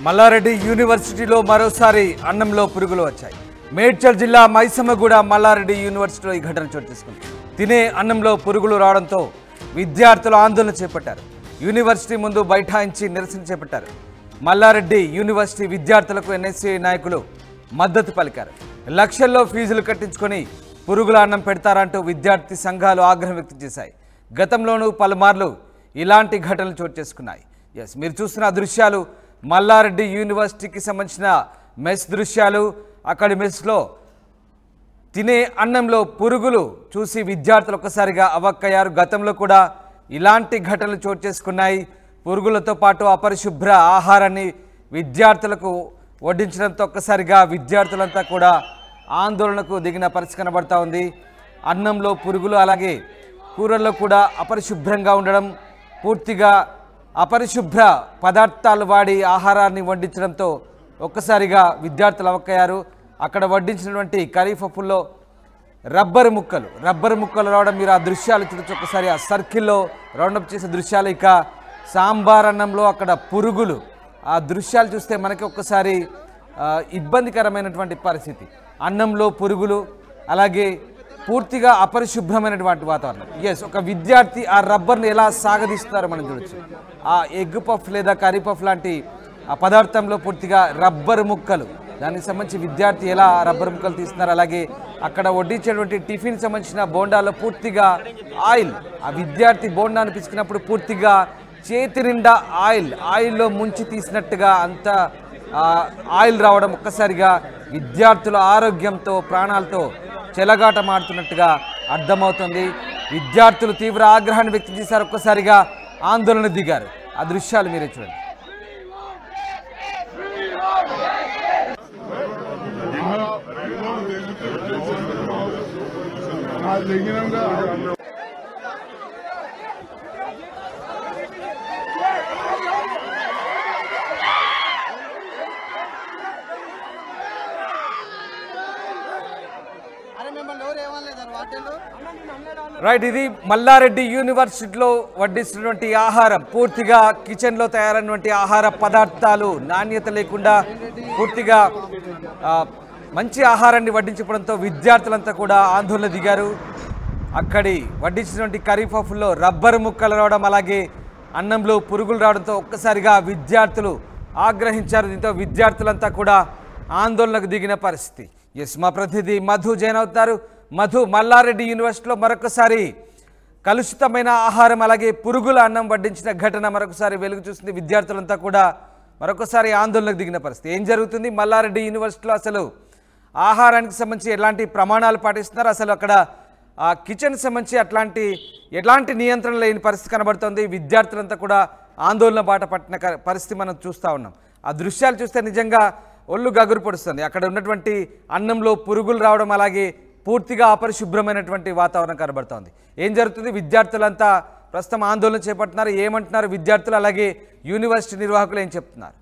మల్లారెడ్డి యూనివర్సిటీలో మరోసారి అన్నంలో పురుగులు వచ్చాయి మేడ్చల్ జిల్లా మైసమ్మగూడ మల్లారెడ్డి యూనివర్సిటీలో ఈ ఘటన చోటు చేసుకుంది తినే అన్నంలో పురుగులు రావడంతో విద్యార్థులు ఆందోళన చేపట్టారు యూనివర్సిటీ ముందు బైఠాయించి నిరసన చేపట్టారు మల్లారెడ్డి యూనివర్సిటీ విద్యార్థులకు ఎన్ఎస్సీ నాయకులు మద్దతు పలికారు లక్షల్లో ఫీజులు కట్టించుకొని పురుగుల అన్నం పెడతారంటూ విద్యార్థి సంఘాలు ఆగ్రహం వ్యక్తం చేశాయి గతంలోనూ పలుమార్లు ఇలాంటి ఘటనలు చోటు చేసుకున్నాయి ఎస్ మీరు చూస్తున్న దృశ్యాలు మల్లారెడ్డి యూనివర్సిటీకి సంబంధించిన మెస్ దృశ్యాలు అక్కడి మెస్లో తినే అన్నంలో పురుగులు చూసి విద్యార్థులు ఒక్కసారిగా అవాక్కయ్యారు గతంలో కూడా ఇలాంటి ఘటనలు చోటు చేసుకున్నాయి పురుగులతో పాటు అపరిశుభ్ర ఆహారాన్ని విద్యార్థులకు వడ్డించడంతో ఒక్కసారిగా విద్యార్థులంతా కూడా ఆందోళనకు దిగిన పరిస్థితి కనబడతా ఉంది అన్నంలో పురుగులు అలాగే కూరల్లో కూడా అపరిశుభ్రంగా ఉండడం పూర్తిగా అపరిశుభ్ర పదార్థాలు వాడి ఆహారాన్ని వండించడంతో ఒక్కసారిగా విద్యార్థులు అవక్కయ్యారు అక్కడ వడ్డించినటువంటి కరీఫఫుల్లో రబ్బర్ ముక్కలు రబ్బర్ ముక్కలు రావడం మీరు ఆ దృశ్యాలు చూడొచ్చు ఒకసారి ఆ సర్కిల్లో రౌండప్ చేసే దృశ్యాలు ఇక సాంబార్ అన్నంలో అక్కడ పురుగులు ఆ దృశ్యాలు చూస్తే మనకి ఒక్కసారి ఆ, ఇబ్బందికరమైనటువంటి పరిస్థితి అన్నంలో పురుగులు అలాగే పూర్తిగా అపరిశుభ్రమైనటువంటి వాతావరణం ఎస్ ఒక విద్యార్థి ఆ రబ్బర్ని ఎలా సాగదీస్తారో మనం చూడొచ్చు ఆ ఎగ్ పఫ్ లేదా కర్రీ పఫ్ లాంటి ఆ పదార్థంలో పూర్తిగా రబ్బర్ ముక్కలు దానికి సంబంధించి విద్యార్థి ఎలా రబ్బర్ ముక్కలు తీస్తున్నారు అలాగే అక్కడ వడ్డించేటువంటి టిఫిన్ సంబంధించిన బోండాలో పూర్తిగా ఆయిల్ ఆ విద్యార్థి బోండాను పిసుకున్నప్పుడు పూర్తిగా చేతి నిండా ఆయిల్ ఆయిల్లో ముంచి తీసినట్టుగా అంత ఆ, ఆయిల్ రావడం ఒక్కసారిగా విద్యార్థుల ఆరోగ్యంతో ప్రాణాలతో చెలగాటమాడుతున్నట్టుగా అర్థమవుతుంది విద్యార్థులు తీవ్ర ఆగ్రహాన్ని వ్యక్తం చేశారు ఒక్కసారిగా ఆందోళన దిగారు ఆ దృశ్యాలు మీరే చూడండి అరే మిమ్మల్ని ఎవరు ఏమనలేదు వాటిల్లో రైట్ ఇది మల్లారెడ్డి యూనివర్సిటీలో వడ్డిస్తున్నటువంటి ఆహారం పూర్తిగా కిచెన్లో తయారైనటువంటి ఆహార పదార్థాలు నాణ్యత లేకుండా పూర్తిగా ఆ, మంచి ఆహారాన్ని వడ్డించడంతో విద్యార్థులంతా కూడా ఆందోళన దిగారు అక్కడి వడ్డించినటువంటి కర్రీ పఫ్లో రబ్బర్ ముక్కలు రావడం అలాగే అన్నంలో పురుగులు రావడంతో ఒక్కసారిగా విద్యార్థులు ఆగ్రహించారు దీంతో విద్యార్థులంతా కూడా ఆందోళనకు దిగిన పరిస్థితి ఎస్ మా ప్రతినిధి మధు జైన్ అవుతారు మధు మల్లారెడ్డి యూనివర్సిటీలో మరొకసారి కలుషితమైన ఆహారం అలాగే పురుగుల అన్నం వడ్డించిన ఘటన మరొకసారి వెలుగు చూస్తుంది విద్యార్థులంతా కూడా మరొకసారి ఆందోళనకు దిగిన పరిస్థితి ఏం జరుగుతుంది మల్లారెడ్డి యూనివర్సిటీలో అసలు ఆహారానికి సంబంధించి ఎలాంటి ప్రమాణాలు పాటిస్తున్నారు అసలు అక్కడ ఆ కిచెన్ సంబంధించి అట్లాంటి ఎలాంటి నియంత్రణ లేని పరిస్థితి కనబడుతోంది విద్యార్థులంతా కూడా ఆందోళన బాట పట్టిన క- పరిస్థితి మనం చూస్తూ ఉన్నాం ఆ దృశ్యాలు చూస్తే నిజంగా ఒళ్ళు గగురు పడుస్తుంది అక్కడ ఉన్నటువంటి అన్నంలో పురుగులు రావడం అలాగే పూర్తిగా అపరిశుభ్రమైనటువంటి వాతావరణం కనబడుతోంది ఏం జరుగుతుంది విద్యార్థులంతా ప్రస్తుతం ఆందోళన చేపడుతున్నారు ఏమంటున్నారు విద్యార్థులు అలాగే యూనివర్సిటీ నిర్వాహకులు ఏం చెప్తున్నారు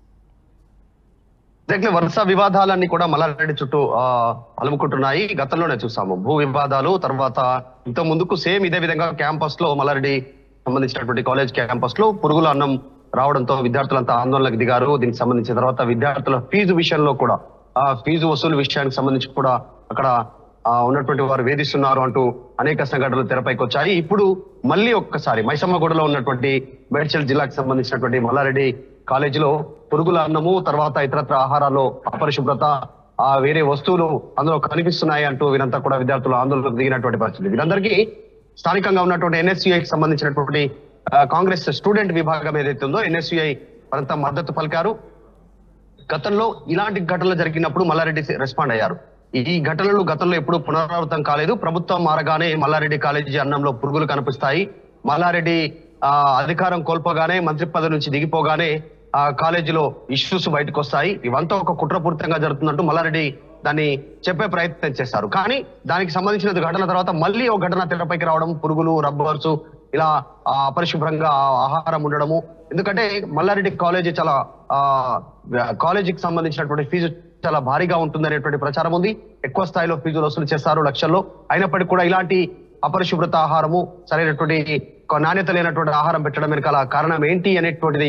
ఎగ్జాక్ట్లీ వరుస వివాదాలన్నీ కూడా మల్లారెడ్డి చుట్టూ ఆ, అలుముకుంటున్నాయి గతంలోనే చూసాము భూ వివాదాలు తర్వాత ఇంత ముందుకు సేమ్ ఇదే విధంగా క్యాంపస్ లో మల్లారెడ్డి సంబంధించినటువంటి కాలేజ్ క్యాంపస్ లో పురుగుల అన్నం రావడంతో విద్యార్థులంతా ఆందోళనకు దిగారు దీనికి సంబంధించిన తర్వాత విద్యార్థుల ఫీజు విషయంలో కూడా ఆ ఫీజు వసూలు విషయానికి సంబంధించి కూడా అక్కడ ఆ, ఉన్నటువంటి వారు వేధిస్తున్నారు అంటూ అనేక సంఘటనలు తెరపైకి వచ్చాయి ఇప్పుడు మళ్ళీ ఒక్కసారి మైసమ్మగూడలో ఉన్నటువంటి మేడ్చల్ జిల్లాకు సంబంధించినటువంటి మల్లారెడ్డి కాలేజీలో పురుగుల అన్నము తర్వాత ఇతరత్ర ఆహారాల్లో అపరిశుభ్రత ఆ వేరే వస్తువులు అందులో కనిపిస్తున్నాయి అంటూ వీరంతా కూడా విద్యార్థులు ఆందోళనకు దిగినటువంటి పరిస్థితి వీరందరికీ స్థానికంగా ఉన్నటువంటి ఎన్ఎస్యుఐకి సంబంధించినటువంటి ఆ, కాంగ్రెస్ స్టూడెంట్ విభాగం ఏదైతే ఉందో ఎన్ఎస్యుఐ వారంతా మద్దతు పలికారు గతంలో ఇలాంటి ఘటనలు జరిగినప్పుడు మల్లారెడ్డి రెస్పాండ్ అయ్యారు ఈ ఘటనలు గతంలో ఎప్పుడూ పునరావృతం కాలేదు ప్రభుత్వం మారగానే మల్లారెడ్డి కాలేజీ అన్నంలో పురుగులు కనిపిస్తాయి మల్లారెడ్డి ఆ, అధికారం కోల్పోగానే మంత్రి పదవి నుంచి దిగిపోగానే ఆ కాలేజీలో ఇష్యూస్ బయటకు వస్తాయి ఇవంతా ఒక కుట్రపూరితంగా జరుగుతుందంటూ మల్లారెడ్డి దాన్ని చెప్పే ప్రయత్నం చేశారు కానీ దానికి సంబంధించిన ఘటన తర్వాత మళ్ళీ ఒక ఘటన తెరపైకి రావడం పురుగులు రబ్బర్స్ ఇలా ఆ, అపరిశుభ్రంగా ఆ ఆహారం ఉండడము ఎందుకంటే మల్లారెడ్డి కాలేజీ చాలా ఆ కాలేజీకి సంబంధించినటువంటి ఫీజు చాలా భారీగా ఉంటుందనేటువంటి ప్రచారం ఉంది ఎక్కువ స్థాయిలో ఫీజులు వసూలు చేస్తారు లక్షల్లో అయినప్పటికీ కూడా ఇలాంటి అపరిశుభ్రత ఆహారము సరైనటువంటి ఒక నాణ్యత లేనటువంటి ఆహారం పెట్టడం వెనకాల కారణం ఏంటి అనేటువంటిది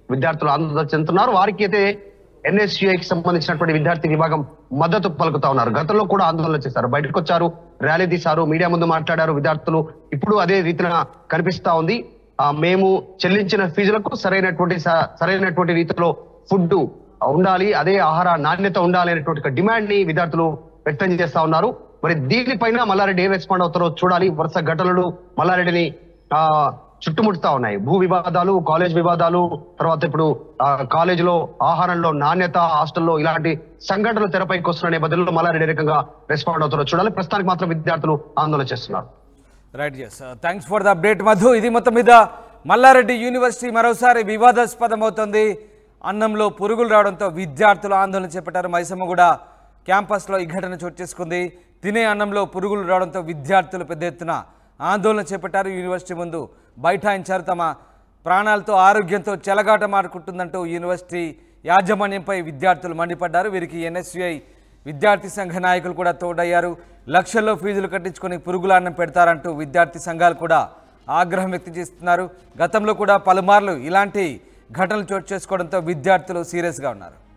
విద్యార్థులు ఆందోళన చెందుతున్నారు వారికి అయితే ఎన్ఎస్యుఐకి సంబంధించినటువంటి విద్యార్థి విభాగం మద్దతు పలుకుతా ఉన్నారు గతంలో కూడా ఆందోళన చేశారు బయటకు వచ్చారు ర్యాలీ తీశారు మీడియా ముందు మాట్లాడారు విద్యార్థులు ఇప్పుడు అదే రీతిన కనిపిస్తా ఉంది ఆ, మేము చెల్లించిన ఫీజులకు సరైనటువంటి స- సరైనటువంటి రీతిలో ఫుడ్ ఉండాలి అదే ఆహార నాణ్యత ఉండాలి అనేటువంటి ఒక డిమాండ్ ని విద్యార్థులు వ్యక్తం చేస్తా ఉన్నారు మరి దీనిపైన మల్లారెడ్డి ఏం రెస్పాండ్ అవుతారో చూడాలి వరుస ఘటనలు మల్లారెడ్డిని ఆ చుట్టుముడుతా ఉన్నాయి భూ వివాదాలు కాలేజ్ వివాదాలు తర్వాత ఇప్పుడు ఆ, కాలేజీలో ఆహారంలో నాణ్యత హాస్టల్లో ఇలాంటి సంఘటనలు తెరపైకి వస్తున్న నేపథ్యంలో మల్లారెడ్డి ఏ రకంగా రెస్పాండ్ అవుతారో చూడాలి ప్రస్తుతానికి మాత్రం విద్యార్థులు ఆందోళన చేస్తున్నారు right yes thanks for the update Madhu ఇది మొత్తం మీద మల్లారెడ్డి యూనివర్సిటీ మరోసారి వివాదాస్పదం అవుతుంది అన్నంలో పురుగులు రావడంతో విద్యార్థులు ఆందోళన చేపట్టారు మైసమ్మ కూడా క్యాంపస్లో ఈ ఘటన చోటు చేసుకుంది తినే అన్నంలో పురుగులు రావడంతో విద్యార్థులు పెద్ద ఎత్తున ఆందోళన చేపట్టారు యూనివర్సిటీ ముందు బైఠాయించారు తమ ప్రాణాలతో ఆరోగ్యంతో చెలగాటమాడుకుంటుందంటూ యూనివర్సిటీ యాజమాన్యంపై విద్యార్థులు మండిపడ్డారు వీరికి ఎన్ఎస్యుఐ విద్యార్థి సంఘ నాయకులు కూడా తోడయ్యారు లక్షల్లో ఫీజులు కట్టించుకొని పురుగులాన్నం పెడతారంటూ విద్యార్థి సంఘాలు కూడా ఆగ్రహం వ్యక్తం చేస్తున్నారు గతంలో కూడా పలుమార్లు ఇలాంటి ఘటనలు చోటు చేసుకోవడంతో విద్యార్థులు సీరియస్గా ఉన్నారు